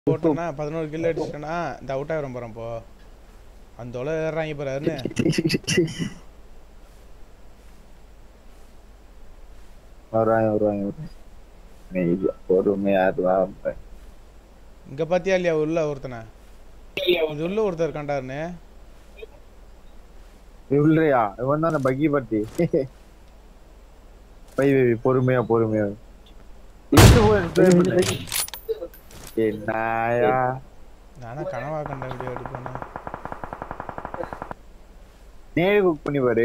போட்டோன்னா பதினோரு கில் அடிச்சிட்டேன்னா இந்த அவுட் ஆகிரும் போகிறேன் இப்போ அந்த தொலை ஏறாங்க பாரு அருண் வருவாங்க வருவாங்க வருவாங்க மெய்யா, பொறுமையா இருவா இங்க பாத்தியா இல்லையா உள்ள ஒருத்தனை இது உள்ள ஒருத்தர் இருக்காண்டாருன்னு இல்லையா இவன் தான் அந்த பக்கி பட்டி பை பை, பை, பொறுமையா பொறுமையா இட்டு போய் try பண்ணு. என்னயா நானா கனவா கண்ட வீடியோ எடுப்பேன் நேரு குக் பண்ணி பாரு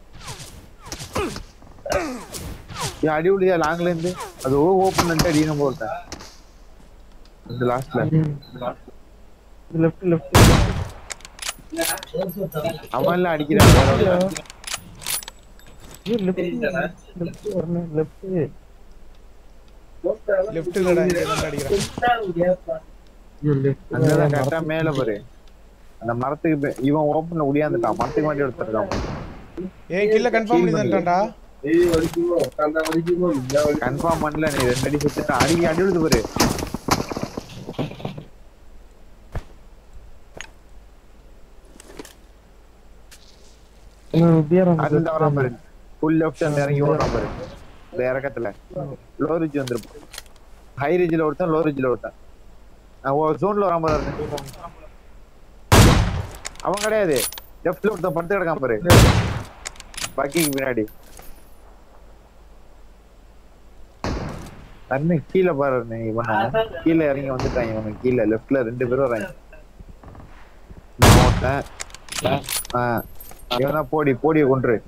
ஏன் அடி விடுதியா லாங்ல இருந்து அது ஓபன் பண்ணிட்டு அடிக்கணும் போட்டேன் இந்த லாஸ்ட்ல லெஃப்ட் லெஃப்ட் அவன் எல்லாம் அடிக்கிறான் வேற ஒண்ணும் இல்ல. லெஃப்ட் லெஃப்ட் வரணும் லெஃப்ட் லெஃப்ட் இல்லடா இங்க தான் அடிக்கிறான் அங்கதான் கரெக்டா மேல பாரு அந்த மரத்துக்கு பே- இவன் ஓப்பன்ல உடியாந்துட்டான் மரத்துக்கு மாட்டி எடுத்துருக்கான் ஏய் கில்ல கன்ஃபார்ம் பண்ணி தந்துட்டான்டா கன்ஃபார்ம் பண்ணல நீ ரெண்டு அடி சுத்திட்டு அடி அடி விழுது பாரு அதுல வரான் பாரு ஃபுல் லெஃப்ட் அந்த இறங்கி ஓடுறான் பாரு இந்த இறக்கத்துல லோ ரிட்ஜ் வந்துருப்பான் ஹை ரிட்ஜ்ல ஒருத்தன் லோ ரிட்ஜ்ல ஒருத்தன் அஹ் ஓ ஜோன்ல வரான் பாரு அருண். அவன் கிடையாது லெஃப்ட்ல ஒருத்தன் படுத்து கிடக்கான் பாரு பக்கிக்கு பின்னாடி அண்ணன் கீழே பாரு அருண் இவனை கீழே இறங்கி வந்துட்டான் இவனுக்கு கீழே லெஃப்ட்ல ரெண்டு பேரும் வராங்க நான் ஒருத்தன் ஆ இவன் தான் போடி போடியை கொண்டுரு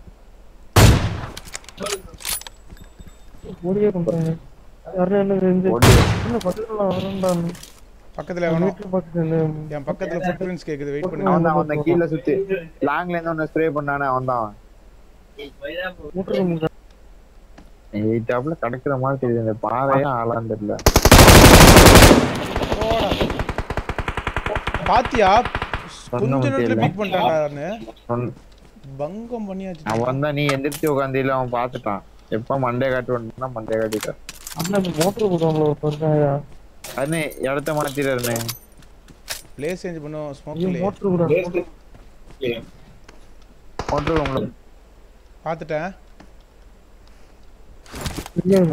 ஓடியே கொண்டாங்க யாரும் என்ன தெரிஞ்சு போடி என்ன பக்கத்துல வரண்டா பக்கத்துல வேணும் வீட்டு பக்கத்துல என் பக்கத்துல ஃபுட் பிரிண்ட்ஸ் கேக்குது வெயிட் பண்ணுங்க அவன் தான் அவன் கீழே சுத்தி லாங்ல இருந்து ஒன்னு ஸ்ப்ரே பண்ணானே அவன் தான் மூட்டர் ரூம் எயிட்டாப்ல கிடக்குற மாதிரி தெரியுது இந்த பாதையா ஆளான்னு தெரியல போடா. பாத்தியா சொன்ன கொஞ்ச நேரத்துல முத்தியல்ல. பிக் பண்ணிட்டான்டாருன்னு சொன்ன- பங்கம் பண்ணியாச்சு அவன் தான் நீ எந்திரிச்சு உட்காந்தில அவன் பாத்துட்டான் எப்ப மண்டே காட்டு வந்தா மண்டே காட்டிட்டான் அண்ணா இந்த மோட்டர் குடோன்ல ஒருத்தர் இருக்காயா அண்ணே இடத்த மாத்திடுறே பிளேஸ் சேஞ்ச் பண்ணும் ஐயோ ஸ்மோக்ல மோட்டர் குடோன் ஒன்று உங்களுக்கு பாத்துட்டேன் இல்லையா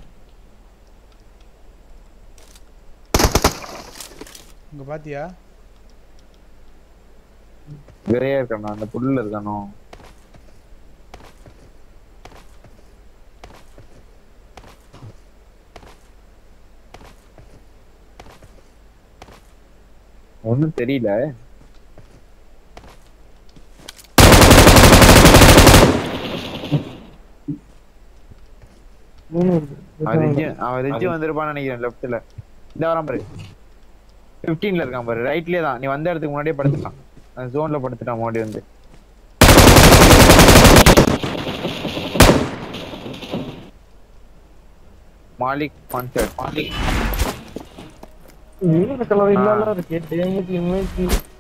இங்க பாத்தியா விரையா இருக்கானோ அந்த புல்ல இருக்கானோ ஒண்ணும் தெரியல மூணு இருக்கு அவன் ரிஜி அவன் ரிஜி வந்திருப்பான்னு நினைக்கிறேன் லெஃப்ட்ல இந்த வரான் பாரு 15ல இருக்கான் பாரு ரைட்லயே தான் நீ வந்த இடத்துக்கு முன்னாடியே படுத்துட்டான் அந்த ஜோன்ல படுத்துட்டான் முன்னாடி வந்து மாலிக் கான்சர்ட் மாலிக் இவனோட கலர் இல்லாம இருக்கு டேமேஜ் இமேஜ்